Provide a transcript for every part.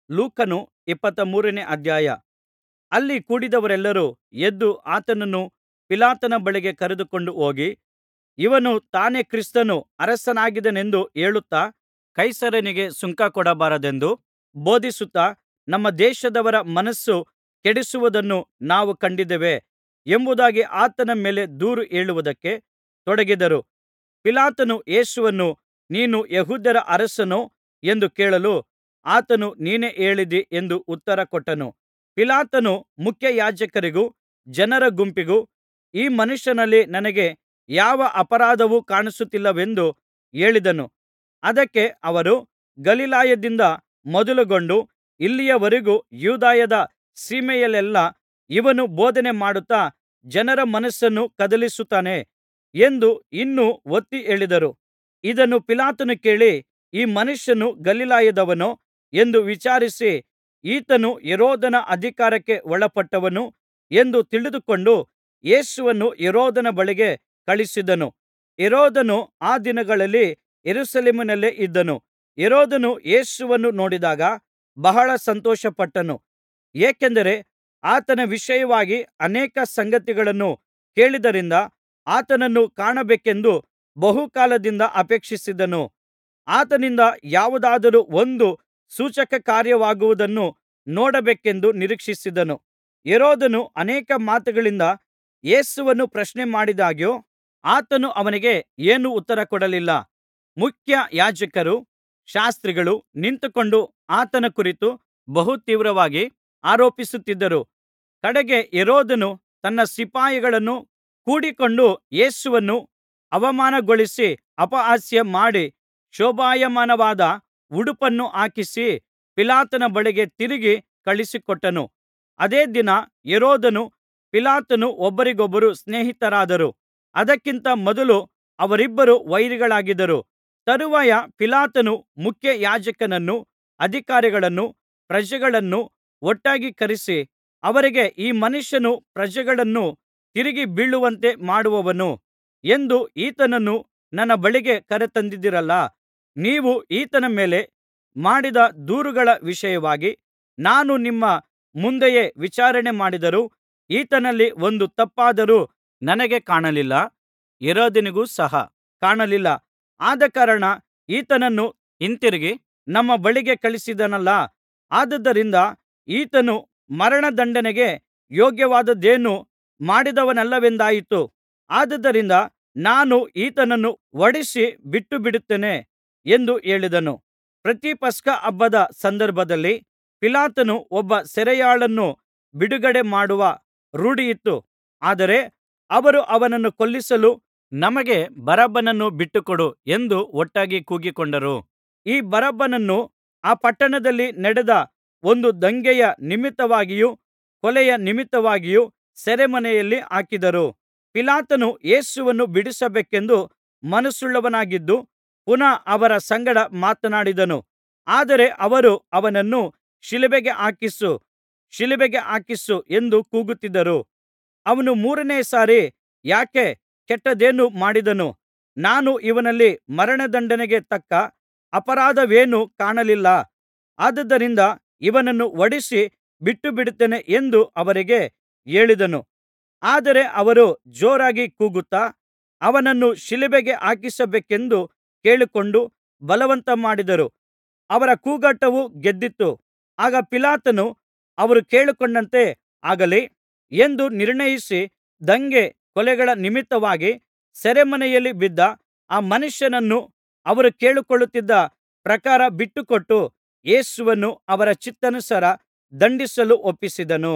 ಲೂಕನು ಇಪ್ಪತ್ತಮೂರನೇ ಅಧ್ಯಾಯ ಅಲ್ಲಿ ಕೂಡಿದ್ದವರೆಲ್ಲರೂ ಎದ್ದು ಆತನನ್ನು ಪಿಲಾತನ ಬಳಿಗೆ ಕರೆದುಕೊಂಡು ಹೋಗಿ ಇವನು ತಾನೇ ಕ್ರಿಸ್ತನು ಅರಸನಾಗಿದ್ದೇನೆಂದು ಹೇಳುತ್ತಾ ಕೈಸರನಿಗೆ ಸುಂಕ ಕೊಡಬಾರದೆಂದು ಬೋಧಿಸುತ್ತಾ ನಮ್ಮ ದೇಶದವರ ಮನಸ್ಸು ಕೆಡಿಸುವುದನ್ನು ನಾವು ಕಂಡಿದ್ದೇವೆ ಎಂಬುದಾಗಿ ಆತನ ಮೇಲೆ ದೂರು ಹೇಳುವುದಕ್ಕೆ ತೊಡಗಿದರು ಪಿಲಾತನು ಯೇಸುವನ್ನು ನೀನು ಯೆಹೂದ್ಯರ ಅರಸನೋ ಎಂದು ಕೇಳಲು ಆತನು ನೀನೇ ಹೇಳಿದ್ದೀ ಎಂದು ಉತ್ತರ ಕೊಟ್ಟನು ಪಿಲಾತನು ಮುಖ್ಯಯಾಜಕರಿಗೂ ಜನರ ಗುಂಪಿಗೂ ಈ ಮನುಷ್ಯನಲ್ಲಿ ನನಗೆ ಯಾವ ಅಪರಾಧವೂ ಕಾಣಿಸುತ್ತಿಲ್ಲವೆಂದು ಹೇಳಿದನು ಅದಕ್ಕೆ ಅವರು ಗಲಿಲಾಯದಿಂದ ಮೊದಲುಗೊಂಡು ಇಲ್ಲಿಯವರೆಗೂ ಯೂದಾಯದ ಸೀಮೆಯಲ್ಲೆಲ್ಲಾ ಇವನು ಬೋಧನೆ ಮಾಡುತ್ತಾ ಜನರ ಮನಸ್ಸನ್ನು ಕದಲಿಸುತ್ತಾನೆ ಎಂದು ಇನ್ನೂ ಒತ್ತಿ ಹೇಳಿದರು ಇದನ್ನು ಪಿಲಾತನು ಕೇಳಿ ಈ ಮನುಷ್ಯನು ಗಲಿಲಾಯದವನೋ ಎಂದು ವಿಚಾರಿಸಿ ಈತನು ಹೆರೋದನ ಅಧಿಕಾರಕ್ಕೆ ಒಳಪಟ್ಟವನು ಎಂದು ತಿಳಿದುಕೊಂಡು ಯೇಸುವನ್ನು ಹೆರೋದನ ಬಳಿಗೆ ಕಳುಹಿಸಿದನು ಹೆರೋದನು ಆ ದಿನಗಳಲ್ಲಿ ಯೆರೂಸಲೇಮಿನಲ್ಲೇ ಇದ್ದನು ಹೆರೋದನು ಯೇಸುವನ್ನು ನೋಡಿದಾಗ ಬಹಳ ಸಂತೋಷಪಟ್ಟನು ಏಕೆಂದರೆ ಆತನ ವಿಷಯವಾಗಿ ಅನೇಕ ಸಂಗತಿಗಳನ್ನು ಕೇಳಿದ್ದರಿಂದ ಆತನನ್ನು ಕಾಣಬೇಕೆಂದು ಬಹುಕಾಲದಿಂದ ಅಪೇಕ್ಷಿಸಿದ್ದನು ಆತನಿಂದ ಯಾವುದಾದರೂ ಒಂದು ಸೂಚಕಕಾರ್ಯವಾಗುವುದನ್ನು ನೋಡಬೇಕೆಂದು ನಿರೀಕ್ಷಿಸಿದ್ದನು ಹೆರೋದನು ಅನೇಕ ಮಾತುಗಳಿಂದ ಯೇಸುವನ್ನು ಪ್ರಶ್ನೆಮಾಡಿದಾಗ್ಯೂ ಆತನು ಅವನಿಗೆ ಏನೂ ಉತ್ತರ ಕೊಡಲಿಲ್ಲ ಮುಖ್ಯಯಾಜಕರೂ ಶಾಸ್ತ್ರಿಗಳೂ ನಿಂತುಕೊಂಡು ಆತನ ಕುರಿತು ಬಹು ತೀವ್ರವಾಗಿ ಆರೋಪಿಸುತ್ತಿದ್ದರು ಕಡೆಗೆ ಹೆರೋದನು ತನ್ನ ಸಿಪಾಯಿಗಳನ್ನು ಕೂಡಿಕೊಂಡು ಯೇಸುವನ್ನು ಅವಮಾನಗೊಳಿಸಿ ಅಪಹಾಸ್ಯ ಮಾಡಿ ಶೋಭಾಯಮಾನವಾದ ಉಡುಪನ್ನು ಹಾಕಿಸಿ ಪಿಲಾತನ ಬಳಿಗೆ ತಿರುಗಿ ಕಳುಹಿಸಿಕೊಟ್ಟನು ಅದೇ ದಿನ ಹೆರೋದನೂ ಪಿಲಾತನೂ ಒಬ್ಬರಿಗೊಬ್ಬರು ಸ್ನೇಹಿತರಾದರು ಅದಕ್ಕಿಂತ ಮೊದಲು ಅವರಿಬ್ಬರು ವೈರಿಗಳಾಗಿದ್ದರು ತರುವಾಯ ಪಿಲಾತನು ಮುಖ್ಯಯಾಜಕನನ್ನೂ ಅಧಿಕಾರಿಗಳನ್ನೂ ಪ್ರಜೆಗಳನ್ನೂ ಒಟ್ಟಾಗಿ ಕರೆಸಿ ಅವರಿಗೆ ಈ ಮನುಷ್ಯನು ಪ್ರಜೆಗಳನ್ನು ತಿರುಗಿ ಬೀಳುವಂತೆ ಮಾಡುವವನು ಎಂದು ಈತನನ್ನು ನನ್ನ ಬಳಿಗೆ ಕರೆತಂದಿದ್ದೀರಲ್ಲಾ ನೀವು ಈತನ ಮೇಲೆ ಮಾಡಿದ ದೂರುಗಳ ವಿಷಯವಾಗಿ ನಾನು ನಿಮ್ಮ ಮುಂದೆಯೇ ವಿಚಾರಣೆ ಮಾಡಿದರೂ ಈತನಲ್ಲಿ ಒಂದು ತಪ್ಪಾದರೂ ನನಗೆ ಕಾಣಲಿಲ್ಲ ಹೆರೋದನಿಗೂ ಸಹ ಕಾಣಲಿಲ್ಲ ಆದಕಾರಣ ಈತನನ್ನು ಹಿಂತಿರುಗಿ ನಮ್ಮ ಬಳಿಗೆ ಕಳುಹಿಸಿದನಲ್ಲಾ ಆದುದರಿಂದ ಈತನು ಮರಣದಂಡನೆಗೆ ಯೋಗ್ಯವಾದದ್ದೇನೂ ಮಾಡಿದವನಲ್ಲವೆಂದಾಯಿತು ಆದುದರಿಂದ ನಾನು ಈತನನ್ನು ಹೊಡಿಸಿ ಬಿಟ್ಟುಬಿಡುತ್ತೇನೆ ಎಂದು ಹೇಳಿದನು ಪ್ರತಿ ಪಸ್ಕ ಹಬ್ಬದ ಸಂದರ್ಭದಲ್ಲಿ ಪಿಲಾತನು ಒಬ್ಬ ಸೆರೆಯಾಳನ್ನು ಬಿಡುಗಡೆ ಮಾಡುವ ರೂಢಿಯಿತ್ತು ಆದರೆ ಅವರು ಅವನನ್ನು ಕೊಲ್ಲಿಸಲು ನಮಗೆ ಬರಬ್ಬನನ್ನು ಬಿಟ್ಟುಕೊಡು ಎಂದು ಒಟ್ಟಾಗಿ ಕೂಗಿಕೊಂಡರು ಈ ಬರಬ್ಬನನ್ನು ಆ ಪಟ್ಟಣದಲ್ಲಿ ನಡೆದ ಒಂದು ದಂಗೆಯ ನಿಮಿತ್ತವಾಗಿಯೂ ಕೊಲೆಯ ನಿಮಿತ್ತವಾಗಿಯೂ ಸೆರೆಮನೆಯಲ್ಲಿ ಹಾಕಿದರು ಪಿಲಾತನು ಯೇಸುವನ್ನು ಬಿಡಿಸಬೇಕೆಂದು ಮನಸ್ಸುಳ್ಳವನಾಗಿದ್ದು ಪುನಃ ಅವರ ಸಂಗಡ ಮಾತನಾಡಿದನು ಆದರೆ ಅವರು ಅವನನ್ನು ಶಿಲುಬೆಗೆ ಹಾಕಿಸು ಶಿಲುಬೆಗೆ ಹಾಕಿಸು ಎಂದು ಕೂಗುತ್ತಿದ್ದರು ಅವನು ಮೂರನೆಯ ಸಾರಿ ಯಾಕೆ ಕೆಟ್ಟದ್ದೇನು ಮಾಡಿದನು ನಾನು ಇವನಲ್ಲಿ ಮರಣದಂಡನೆಗೆ ತಕ್ಕ ಅಪರಾಧವೇನೂ ಕಾಣಲಿಲ್ಲ ಆದುದರಿಂದ ಇವನನ್ನು ಹೊಡಿಸಿ ಬಿಟ್ಟುಬಿಡುತ್ತೇನೆ ಎಂದು ಅವರಿಗೆ ಹೇಳಿದನು ಆದರೆ ಅವರು ಜೋರಾಗಿ ಕೂಗುತ್ತಾ ಅವನನ್ನು ಶಿಲುಬೆಗೆ ಹಾಕಿಸಬೇಕೆಂದು ಕೇಳಿಕೊಂಡು ಬಲವಂತ ಮಾಡಿದರು ಅವರ ಕೂಗಾಟವು ಗೆದ್ದಿತು ಆಗ ಪಿಲಾತನು ಅವರು ಕೇಳಿಕೊಂಡಂತೆ ಆಗಲಿ ಎಂದು ನಿರ್ಣಯಿಸಿ ದಂಗೆ ಕೊಲೆಗಳ ನಿಮಿತ್ತವಾಗಿ ಸೆರೆಮನೆಯಲ್ಲಿ ಬಿದ್ದ ಆ ಮನುಷ್ಯನನ್ನು ಅವರು ಕೇಳಿಕೊಳ್ಳುತ್ತಿದ್ದ ಪ್ರಕಾರ ಬಿಟ್ಟುಕೊಟ್ಟು ಯೇಸುವನ್ನು ಅವರ ಚಿತ್ತಾನುಸಾರ ದಂಡಿಸಲು ಒಪ್ಪಿಸಿದನು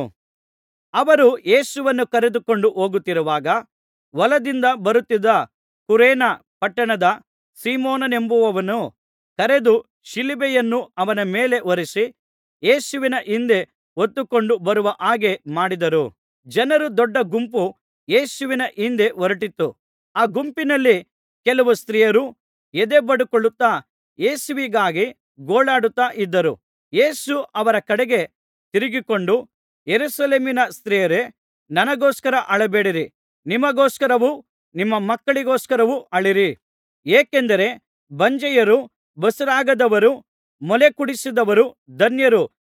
ಅವರು ಯೇಸುವನ್ನು ಕರೆದುಕೊಂಡು ಹೋಗುತ್ತಿರುವಾಗ ಹೊಲದಿಂದ ಬರುತ್ತಿದ್ದ ಕುರೇನ ಪಟ್ಟಣದ ಸೀಮೋನನೆಂಬುವವನು ಕರೆದು ಶಿಲುಬೆಯನ್ನು ಅವನ ಮೇಲೆ ಹೊರಿಸಿ ಯೇಸುವಿನ ಹಿಂದೆ ಹೊತ್ತುಕೊಂಡು ಬರುವ ಹಾಗೆ ಮಾಡಿದರು ಜನರ ದೊಡ್ಡ ಗುಂಪು ಯೇಸುವಿನ ಹಿಂದೆ ಹೊರಟಿತು ಆ ಗುಂಪಿನಲ್ಲಿ ಕೆಲವು ಸ್ತ್ರೀಯರು ಎದೆಬಡುಕೊಳ್ಳುತ್ತಾ ಯೇಸುವಿಗಾಗಿ ಗೋಳಾಡುತ್ತಾ ಇದ್ದರು ಯೇಸು ಅವರ ಕಡೆಗೆ ತಿರುಗಿಕೊಂಡು ಯೆರೂಸಲೇಮಿನ ಸ್ತ್ರೀಯರೇ ನನಗೋಸ್ಕರ ಅಳಬೇಡಿರಿ ನಿಮಗೋಸ್ಕರವೂ ನಿಮ್ಮ ಮಕ್ಕಳಿಗೋಸ್ಕರವೂ ಅಳಿರಿ ಏಕೆಂದರೆ ಬಂಜೆಯರೂ ಬಸುರಾಗದವರೂ ಮೊಲೆಕುಡಿಸಿದವರೂ ಧನ್ಯರು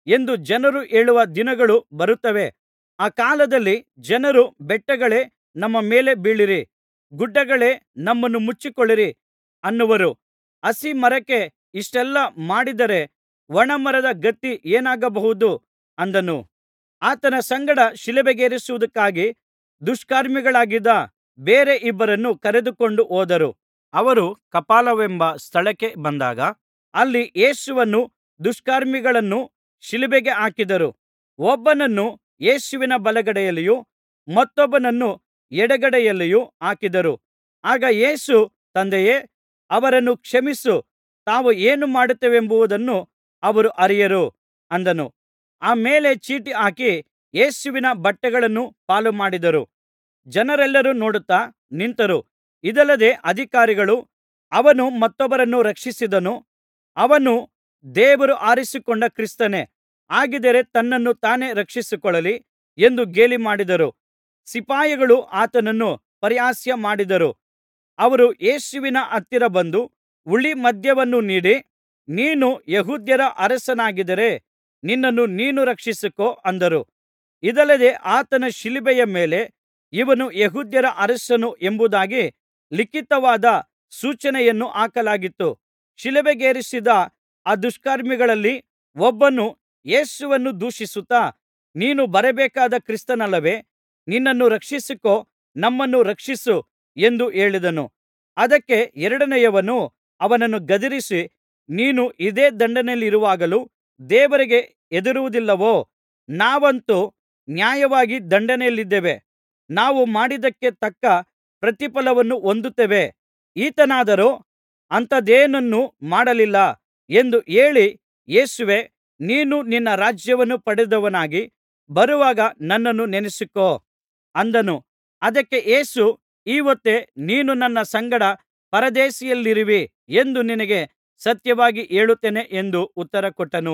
ಎಂದು ಜನರು ಹೇಳುವ ದಿನಗಳು ಬರುತ್ತವೆ ಆ ಕಾಲದಲ್ಲಿ ಜನರು ಬೆಟ್ಟಗಳೇ ನಮ್ಮ ಮೇಲೆ ಬೀಳಿರಿ ಗುಡ್ಡಗಳೇ ನಮ್ಮನ್ನು ಮುಚ್ಚಿಕೊಳ್ಳಿರಿ ಅನ್ನುವರು ಹಸಿ ಮರಕ್ಕೆ ಇಷ್ಟೆಲ್ಲಾ ಮಾಡಿದರೆ ಒಣಮರದ ಗತಿ ಏನಾಗಬಹುದು ಅಂದನು ಆತನ ಸಂಗಡ ಶಿಲುಬೆಗೇರಿಸುವುದಕ್ಕಾಗಿ ದುಷ್ಕರ್ಮಿಗಳಾಗಿದ್ದ ಬೇರೆ ಇಬ್ಬರನ್ನು ಕರೆದುಕೊಂಡು ಹೋದರು ಅವರು ಕಪಾಲವೆಂಬ ಸ್ಥಳಕ್ಕೆ ಬಂದಾಗ ಅಲ್ಲಿ ಯೇಸುವನ್ನೂ ದುಷ್ಕರ್ಮಿಗಳನ್ನೂ ಶಿಲುಬೆಗೆ ಹಾಕಿದರು ಒಬ್ಬನನ್ನು ಯೇಸುವಿನ ಬಲಗಡೆಯಲ್ಲಿಯೂ ಮತ್ತೊಬ್ಬನನ್ನು ಎಡಗಡೆಯಲ್ಲಿಯೂ ಹಾಕಿದರು ಆಗ ಯೇಸು ತಂದೆಯೇ ಅವರನ್ನು ಕ್ಷಮಿಸು ತಾವು ಏನು ಮಾಡುತ್ತೇವೆಂಬುದನ್ನು ಅವರು ಅರಿಯರು ಅಂದನು ಆ ಮೇಲೆ ಚೀಟು ಹಾಕಿ ಯೇಸುವಿನ ಬಟ್ಟೆಗಳನ್ನು ಪಾಲುಮಾಡಿದರು ಜನರೆಲ್ಲರೂ ನೋಡುತ್ತಾ ನಿಂತರು ಇದಲ್ಲದೆ ಅಧಿಕಾರಿಗಳು ಅವನು ಮತ್ತೊಬ್ಬರನ್ನು ರಕ್ಷಿಸಿದನು ಅವನು ದೇವರು ಆರಿಸಿಕೊಂಡ ಕ್ರಿಸ್ತನೇ ಹಾಗಿದ್ದರೆ ತನ್ನನ್ನು ತಾನೇ ರಕ್ಷಿಸಿಕೊಳ್ಳಲಿ ಎಂದು ಗೇಲಿಮಾಡಿದರು ಸಿಪಾಯಿಗಳು ಆತನನ್ನು ಪರಿಹಾಸ್ಯ ಮಾಡಿದರು ಅವರು ಯೇಸುವಿನ ಹತ್ತಿರ ಬಂದು ಹುಳಿ ಮದ್ಯವನ್ನು ನೀಡಿ ನೀನು ಯೆಹೂದ್ಯರ ಅರಸನಾಗಿದ್ದರೆ ನಿನ್ನನ್ನು ನೀನು ರಕ್ಷಿಸಿಕೋ ಅಂದರು ಇದಲ್ಲದೆ ಆತನ ಶಿಲುಬೆಯ ಮೇಲೆ ಇವನು ಯೆಹೂದ್ಯರ ಅರಸನು ಎಂಬುದಾಗಿ ಲಿಖಿತವಾದ ಸೂಚನೆಯನ್ನು ಹಾಕಲಾಗಿತ್ತು ಶಿಲುಬೆಗೇರಿಸಿದ ಆ ದುಷ್ಕರ್ಮಿಗಳಲ್ಲಿ ಒಬ್ಬನು ಯೇಸುವನ್ನು ದೂಷಿಸುತ್ತಾ ನೀನು ಬರಬೇಕಾದ ಕ್ರಿಸ್ತನಲ್ಲವೇ ನಿನ್ನನ್ನು ರಕ್ಷಿಸಿಕೋ ನಮ್ಮನ್ನು ರಕ್ಷಿಸು ಎಂದು ಹೇಳಿದನು ಅದಕ್ಕೆ ಎರಡನೆಯವನು ಅವನನ್ನು ಗದರಿಸಿ ನೀನು ಇದೇ ದಂಡನೆಯಲ್ಲಿರುವಾಗಲೂ ದೇವರಿಗೆ ಹೆದರುವುದಿಲ್ಲವೋ ನಾವಂತೂ ನ್ಯಾಯವಾಗಿ ದಂಡನೆಯಲ್ಲಿದ್ದೇವೆ ನಾವು ಮಾಡಿದ್ದಕ್ಕೆ ತಕ್ಕ ಪ್ರತಿಫಲವನ್ನು ಹೊಂದುತ್ತೇವೆ ಈತನಾದರೋ ಅಂಥದ್ದೇನನ್ನೂ ಮಾಡಲಿಲ್ಲ ಎಂದು ಹೇಳಿ ಯೇಸುವೇ ನೀನು ನಿನ್ನ ರಾಜ್ಯವನ್ನು ಪಡೆದವನಾಗಿ ಬರುವಾಗ ನನ್ನನ್ನು ನೆನಸಿಕೋ ಅಂದನು ಅದಕ್ಕೆ ಯೇಸು ಈ ಹೊತ್ತೇ ನೀನು ನನ್ನ ಸಂಗಡ ಪರದೇಶಿಯಲ್ಲಿರುವಿ ಎಂದು ನಿನಗೆ ಸತ್ಯವಾಗಿ ಹೇಳುತ್ತೇನೆ ಎಂದು ಉತ್ತರಕೊಟ್ಟನು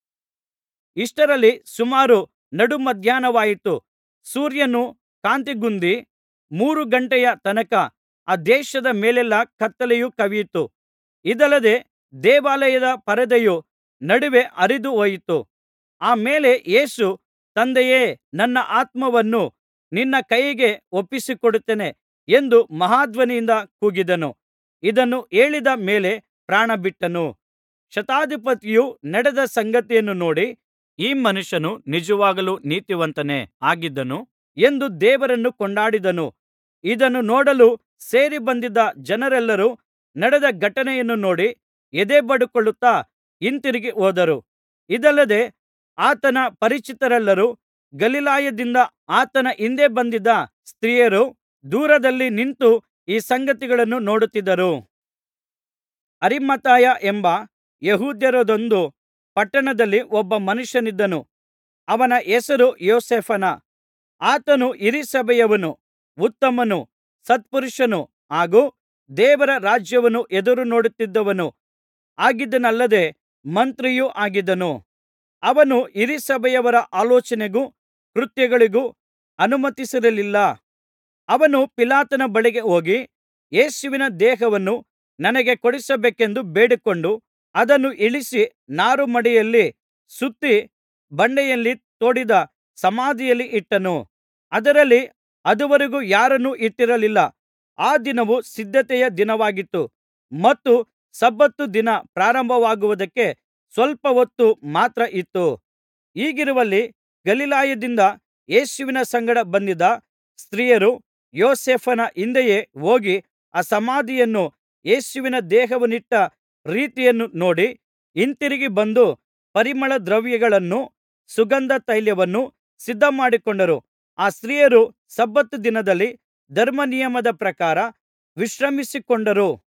ಇಷ್ಟರಲ್ಲಿ ಸುಮಾರು ನಡುಮಧ್ಯಾಹ್ನವಾಯಿತು ಸೂರ್ಯನು ಕಾಂತಿಗುಂದಿ ಮೂರು ಗಂಟೆಯ ತನಕ ಆ ದೇಶದ ಮೇಲೆಲ್ಲಾ ಕತ್ತಲೆಯು ಕವಿಯಿತು ಇದಲ್ಲದೆ ದೇವಾಲಯದ ಪರದೆಯು ನಡುವೆ ಹರಿದು ಹೋಯಿತು ಆ ಮೇಲೆ ಯೇಸು ತಂದೆಯೇ ನನ್ನ ಆತ್ಮವನ್ನು ನಿನ್ನ ಕೈಗೆ ಒಪ್ಪಿಸಿಕೊಡುತ್ತೇನೆ ಎಂದು ಮಹಾಧ್ವನಿಯಿಂದ ಕೂಗಿದನು ಇದನ್ನು ಹೇಳಿದ ಮೇಲೆ ಪ್ರಾಣಬಿಟ್ಟನು ಶತಾಧಿಪತಿಯು ನಡೆದ ಸಂಗತಿಯನ್ನು ನೋಡಿ ಈ ಮನುಷ್ಯನು ನಿಜವಾಗಲೂ ನೀತಿವಂತನೇ ಆಗಿದ್ದನು ಎಂದು ದೇವರನ್ನು ಕೊಂಡಾಡಿದನು ಇದನ್ನು ನೋಡಲು ಸೇರಿ ಬಂದಿದ್ದ ಜನರೆಲ್ಲರೂ ನಡೆದ ಘಟನೆಯನ್ನು ನೋಡಿ ಎದೆಬಡುಕೊಳ್ಳುತ್ತಾ ಹಿಂತಿರುಗಿ ಹೋದರು ಇದಲ್ಲದೆ ಆತನ ಪರಿಚಿತರೆಲ್ಲರೂ ಗಲಿಲಾಯದಿಂದ ಆತನ ಹಿಂದೆ ಬಂದಿದ್ದ ಸ್ತ್ರೀಯರು ದೂರದಲ್ಲಿ ನಿಂತು ಈ ಸಂಗತಿಗಳನ್ನು ನೋಡುತ್ತಿದ್ದರು ಅರಿಮಥಾಯ ಎಂಬ ಯೆಹೂದ್ಯರದೊಂದು ಪಟ್ಟಣದಲ್ಲಿ ಒಬ್ಬ ಮನುಷ್ಯನಿದ್ದನು ಅವನ ಹೆಸರು ಯೋಸೇಫನ ಆತನು ಹಿರೀಸಭೆಯವನು ಉತ್ತಮನೂ ಸತ್ಪುರುಷನೂ ಹಾಗೂ ದೇವರ ರಾಜ್ಯವನ್ನು ಎದುರುನೋಡುತ್ತಿದ್ದವನು ಆಗಿದ್ದನಲ್ಲದೆ ಮಂತ್ರಿಯೂ ಆಗಿದ್ದನು ಅವನು ಹಿರೀಸಭೆಯವರ ಆಲೋಚನೆಗೂ ಕೃತ್ಯಗಳಿಗೂ ಅನುಮತಿಸಿರಲಿಲ್ಲ ಅವನು ಪಿಲಾತನ ಬಳಿಗೆ ಹೋಗಿ ಯೇಸುವಿನ ದೇಹವನ್ನು ನನಗೆ ಕೊಡಿಸಬೇಕೆಂದು ಬೇಡಿಕೊಂಡು ಅದನ್ನು ಇಳಿಸಿ ನಾರುಮಡಿಯಲ್ಲಿ ಸುತ್ತಿ ಬಂಡೆಯಲ್ಲಿ ತೋಡಿದ ಸಮಾಧಿಯಲ್ಲಿ ಇಟ್ಟನು ಅದರಲ್ಲಿ ಅದುವರೆಗೂ ಯಾರನ್ನೂ ಇಟ್ಟಿರಲಿಲ್ಲ ಆ ದಿನವು ಸಿದ್ಧತೆಯ ದಿನವಾಗಿತ್ತು ಮತ್ತು ಸಬ್ಬತ್ ದಿನ ಪ್ರಾರಂಭವಾಗುವುದಕ್ಕೆ ಸ್ವಲ್ಪ ಹೊತ್ತು ಮಾತ್ರ ಇತ್ತು ಹೀಗಿರುವಲ್ಲಿ ಗಲಿಲಾಯದಿಂದ ಯೇಸುವಿನ ಸಂಗಡ ಬಂದಿದ್ದ ಸ್ತ್ರೀಯರು ಯೋಸೇಫನ ಹಿಂದೆಯೇ ಹೋಗಿ ಆ ಸಮಾಧಿಯನ್ನೂ ಯೇಸುವಿನ ದೇಹವನ್ನಿಟ್ಟ ರೀತಿಯನ್ನು ನೋಡಿ ಹಿಂತಿರುಗಿ ಬಂದು ಪರಿಮಳದ್ರವ್ಯಗಳನ್ನೂ ಸುಗಂಧ ತೈಲವನ್ನೂ ಸಿದ್ಧಮಾಡಿಕೊಂಡರು ಆ ಸ್ತ್ರೀಯರು ಸಬ್ಬತ್ ದಿನದಲ್ಲಿ ಧರ್ಮನಿಯಮದ ಪ್ರಕಾರ ವಿಶ್ರಮಿಸಿಕೊಂಡರು